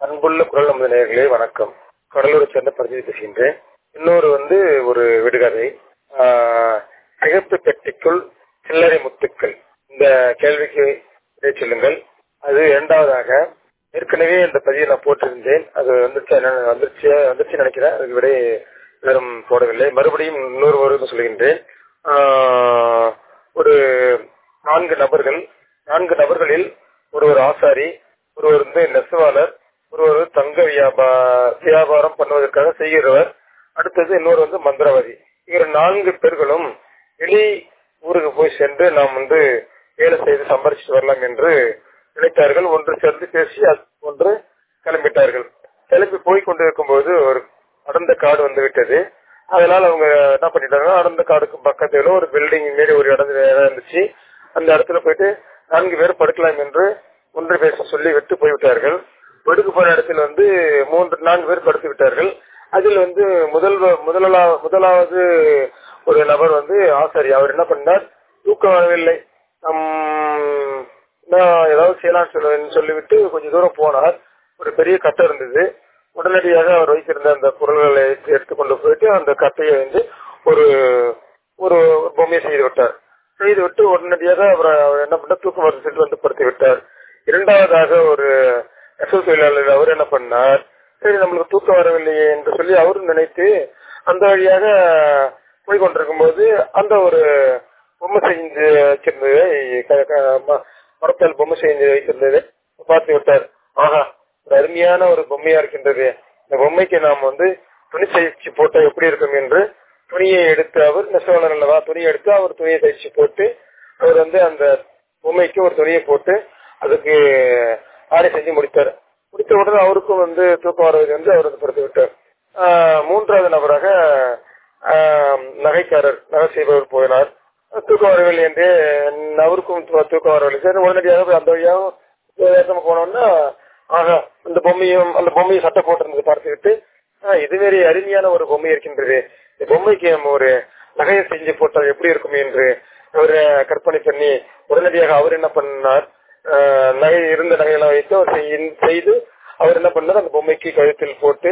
அன்புள்ள குரல் நமது நேயர்களே வணக்கம் கடலூரை சேர்ந்த பரிசு பேசுகின்றேன் இன்னொரு வந்து ஒரு விடுகதை ஆஹ், சிகப்பு பெட்டிக்குள் சில்லறை முத்துக்கள் இந்த கேள்விக்கு விடை சொல்லுங்கள் அது இரண்டாவதாக ஏற்கனவே இந்த பதிவை நான் போட்டிருந்தேன் அது வந்துச்சு என்ன- வந்துருச்சு வந்துச்சு நினைக்கிறேன் அதுக்கு விடை வெறும் போடவில்லை மறுபடியும் இன்னொரு ஒரு சொல்கின்றேன் ஆஹ், ஒரு நான்கு நபர்கள் நான்கு நபர்களில் ஒருவர் ஆசாரி ஒருவர் வந்து நெசவாளர் ஒருவர் தங்க வியாபா வியாபாரம் பண்ணுவதற்காக செய்கிறவர் அடுத்தது இன்னொரு வந்து மந்திரவாதி இவர் நான்கு பேர்களும் வெளி ஊருக்கு போய் சென்று நாம் வந்து வேலை செய்து சம்பாரிச்சுட்டு வரலாம் என்று நினைத்தார்கள் ஒன்று சேர்ந்து பேசி அது- ஒன்று கிளம்பிட்டார்கள் கிளம்பி போய் கொண்டிருக்கும் போது ஒரு அடர்ந்த காடு வந்து விட்டது அதனால அவங்க என்ன பண்ணிட்டாங்கன்னா அடர்ந்த காடுக்கு பக்கத்துல ஒரு பில்டிங் மாரி ஒரு இடம் இடம் இருந்துச்சு அந்த இடத்துல போயிட்டு நான்கு பேர் படுக்கலாம் என்று ஒன்று பேச சொல்லி விட்டு போய்விட்டார்கள் படுக்க போற இடத்துல வந்து மூன்று நான்கு பேர் படுத்து விட்டார்கள் அதில் வந்து முதல் முதலா முதலாவது ஒரு நபர் வந்து ஆசாரி அவர் என்ன பண்ணார் தூக்கம் வரவில்லை ஹம், நான் ஏதாவது செய்யலாம்னு சொல்லுவேன்னு சொல்லிவிட்டு கொஞ்சம் தூரம் போனார் ஒரு பெரிய கட்டை இருந்தது உடனடியாக அவர் வைத்திருந்த அந்த பொருள்களை எடுத்துக்கொண்டு போயிட்டு அந்த கட்டையை வந்து ஒரு ஒரு பொம்மையை செய்து விட்டார் செய்து விட்டு உடனடியாக அவர் அவர் என்ன பண்ணார் தூக்கம் வரது சென்று வந்து படுத்து விட்டார் இரண்டாவதாக ஒரு நெசவு தொழிலாளர் அவர் என்ன பண்ணார் சரி நம்மளுக்கு தூக்கம் வரவில்லையே என்று சொல்லி அவரும் நினைத்து அந்த வழியாக போய் கொண்டிருக்கும் போது அந்த ஒரு பொம்மை செஞ்சு வச்சிருந்ததை க- க- ம- மரத்தால் பொம்மை செஞ்சு வைத்திருந்ததை பார்த்து விட்டார் ஆஹா ஒரு அருமையான ஒரு பொம்மையா இருக்கின்றது இந்த பொம்மைக்கு நாம் வந்து துணி தைச்சு போட்டா எப்படி இருக்கும் என்று துணியை எடுத்து அவர் நெசவாளர் அல்லவா துணியை எடுத்து அவர் துணியை தைச்சு போட்டு அவர் வந்து அந்த பொம்மைக்கு ஒரு துணியை போட்டு அதுக்கு ஆடை செஞ்சு முடித்தார் முடித்த உடனே அவருக்கும் வந்து தூக்கம் வரது வந்து அவர் வந்து படுத்து விட்டார் ஆஹ் மூன்றாவது நபராக ஆஹ் நகைக்காரர் நகை செய்பவர் போயினார் தூக்கம் வரவில்லை என்று அவருக்கும் தூ- தூக்கம் வரவில்லை சரி உடனடியாக போய் அந்த வழியாக வேகமா போனோம்னா ஆகா அந்த பொம்மையும் அந்த பொம்மையை சட்டை போட்டிருந்தது பார்த்துவிட்டு ஆஹ் இது வேறு அருமையான ஒரு பொம்மை இருக்கின்றது இந்த பொம்மைக்கு நம்ம ஒரு நகையை செஞ்சு போட்டால் எப்படி இருக்கும் என்று அவர் கற்பனை பண்ணி உடனடியாக அவர் என்ன பண்ணார் ஆஹ் நகை இருந்த நகையெல்லாம் வைத்து அவர் செய்- செய்து அவர் என்ன பண்ணார் அந்த பொம்மைக்கு கழுத்தில் போட்டு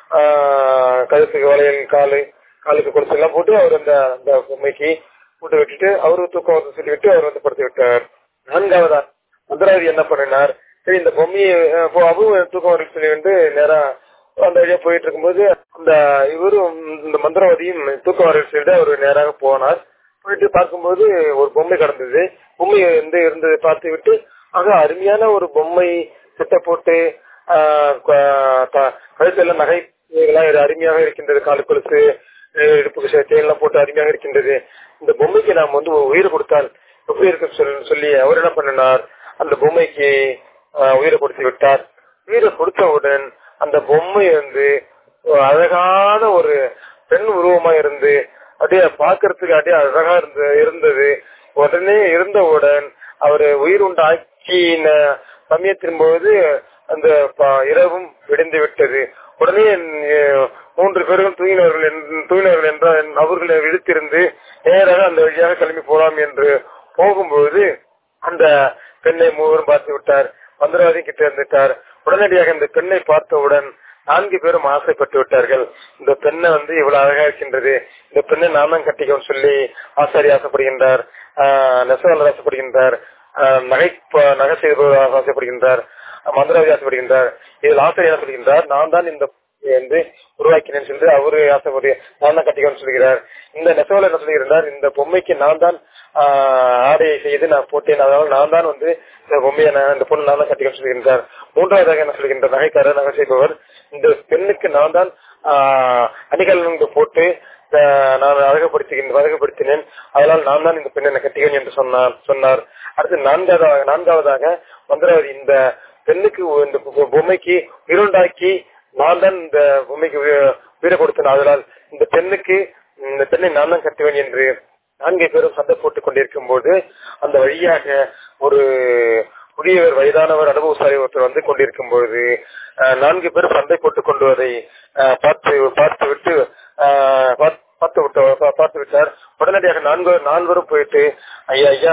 ஆஹ் கழுத்துக்கு வளையல் காலு காலுக்கு கொலுசு எல்லாம் போட்டு அவர் அந்த அந்த பொம்மைக்கு போட்டு விட்டுட்டு அவரு தூக்கம் வருது சொல்லிவிட்டு அவர் வந்து படுத்து விட்டார் நான்காவதா மந்திராவதி என்ன பண்ணினார் சரி இந்த பொம்மையை அஹ், போ- அவரும் தூக்கம் வருது சொல்லி வந்து நேரா அந்த வழியா போயிட்டு இருக்கும்போது அந்த இவரும் இந்த மந்திரவாதியும் தூக்கம் வர சொல்லிட்டு அவர் நேராக போனார் போயிட்டு பார்க்கும்போது ஒரு பொம்மை கிடந்தது பொம்மை வந்து இருந்ததை பார்த்து விட்டு ஆக அருமையான ஒரு பொம்மை சிட்டை போட்டு ஆஹ், க- க- கழுத்தெல்லாம் நகை எல்லாம் இது அருமையாக இருக்கின்றது காலு கொலுசு அஹ், இடுப்புக்கு சேர்த்து எல்லாம் போட்டு அருமையாக இருக்கின்றது இந்த பொம்மைக்கு நாம் வந்து ஒரு உயிர் கொடுத்தால் எப்படி இருக்கு சொல்லி- சொல்லி அவர் என்ன பண்ணினார் அந்த பொம்மைக்கு ஆஹ், உயிரை கொடுத்து விட்டார் உயிரை கொடுத்தவுடன் அந்த பொம்மை வந்து ஒரு அழகான ஒரு பெண் உருவமா இருந்து அப்படியே பார்க்கறதுக்கு அப்படியே அழகா இருந்த இருந்தது உடனே இருந்தவுடன் அவர் உயிர் உண்டாக்கின சமயத்தின் போது அந்த ப- இரவும் விடிந்து விட்டது உடனே அஹ், மூன்று பேர்கள் தூங்கினவர்கள் என்று- தூங்கினவர்கள் என்றால் அவர்களை விழித்திருந்து நேராக அந்த வழியாக கிளம்பி போலாம் என்று போகும்போது அந்த பெண்ணை மூவரும் பார்த்து விட்டார் மந்திரவாதி கிட்ட இருந்துட்டார் உடனடியாக இந்த பெண்ணை பார்த்தவுடன் நான்கு பேரும் ஆசைப்பட்டு விட்டார்கள் இந்த பெண்ணை வந்து இவ்வளவு அழகா இருக்கின்றது இந்த பெண்ணை நான் தான் கட்டிக்கணும்னு சொல்லி ஆசாரி ஆசைப்படுகின்றார் ஆஹ் நெசவாளர் ஆசைப்படுகின்றார் ஆஹ் நகை ப- நகை செய்பவர் ஆசைப்படுகின்றார் மந்திரவாதி ஆசைப்படுகின்றார் இதில் ஆசிரியர் என்ன சொல்கின்றார் நான் தான் இந்த வந்து உருவாக்கினேன்னு சொல்லி அவரு ஆசைப்படு நான் தான் கட்டிக்கணும்னு சொல்கிறார் இந்த நெசவாளர் என்ன சொல்கிறார் இந்த பொம்மைக்கு நான் தான் ஆஹ் ஆடையை செய்து நான் போட்டேன் அதனால நான் தான் வந்து இந்த பொம்மையை நான் இந்த பொண்ணு நான் தான் கட்டிக்கணும்னு சொல்கின்றார் மூன்றாவதாக என்ன சொல்கின்ற நகைக்காரர் நகை செய்பவர் இந்த பெண்ணுக்கு நான் தான் ஆஹ் அணிகலன்கள் போட்டு ஆஹ் நான் அழகுபடுத்துகின்ற அழகுபடுத்தினேன் அதனால் நான் தான் இந்த பெண்ணை கட்டிக்கணும் என்று சொன்னார் சொன்னார் அடுத்து நான்காவதாக நான்காவதாக மந்திரவாதி இந்த பெண்ணுக்கு இந்த பொ- பொம்மைக்கு இருண்டாக்கி நான் தான் இந்த பொம்மைக்கு உய- உயிரை கொடுத்தேன் அதனால் இந்த பெண்ணுக்கு இந்த பெண்ணை நான் தான் கட்டுவேன் என்று நான்கு பேரும் சண்டை போட்டுக் கொண்டிருக்கும் போது அந்த வழியாக ஒரு புதியவர் வயதானவர் அனுபவசாலி ஒருத்தர் வந்து கொண்டிருக்கும் பொழுது அஹ், நான்கு பேர் சண்டை போட்டுக் கொண்டு அதை அஹ், பார்த்து பார்த்து விட்டு அஹ், பார்த்து பார்த்து விட்டு பா- பார்த்து விட்டார் உடனடியாக நான்கு நால்வரும் போயிட்டு ஐயா ஐயா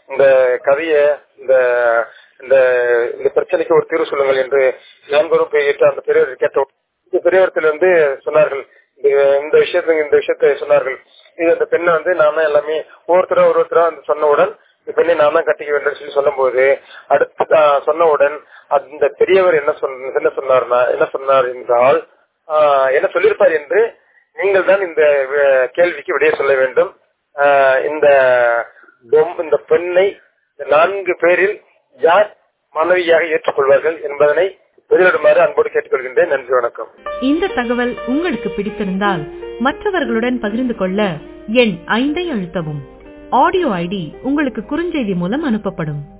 இந்த கதையை இந்த இந்த இந்த பிரச்சனைக்கு ஒரு தீர்வு சொல்லுங்கள் என்று நான்கரும் கேட்டு அந்த பெரியவர் கேட்ட இந்த பெரியவரத்தில் வந்து சொன்னார்கள் இந்த- இந்த விஷயத்துக்கு இந்த விஷயத்தை சொன்னார்கள் இது அந்த பெண்ணை வந்து நாம எல்லாமே ஒவ்வொருத்தரா ஒருத்தரா அந்த சொன்னவுடன் இந்த பெண்ணை நான் தான் கட்டிக்க வேண்டும் சொல்லி சொல்லும்போது அடுத்து ஆஹ், சொன்னவுடன் அந்த பெரியவர் என்ன சொன்ன என்ன சொன்னார்னா என்ன சொன்னார் என்றால் ஆஹ், என்ன சொல்லியிருப்பார் என்று நீங்கள் தான் இந்த அஹ், கேள்விக்கு விடைய சொல்ல வேண்டும் ஆஹ், இந்த பொம்- இந்த பெண்ணை இந்த நான்கு பேரில் யார் மனைவியாக ஏற்றுக்கொள்வார்கள் என்பதனை வெளியிடுமாறு அன்போடு கேட்டுக்கொள்கின்றேன் நன்றி வணக்கம் இந்த தகவல் உங்களுக்கு பிடித்திருந்தால் மற்றவர்களுடன் பகிர்ந்து கொள்ள எண் ஐந்தை அழுத்தவும் ஆடியோ ஐடி உங்களுக்கு குறுஞ்செய்தி மூலம் அனுப்பப்படும்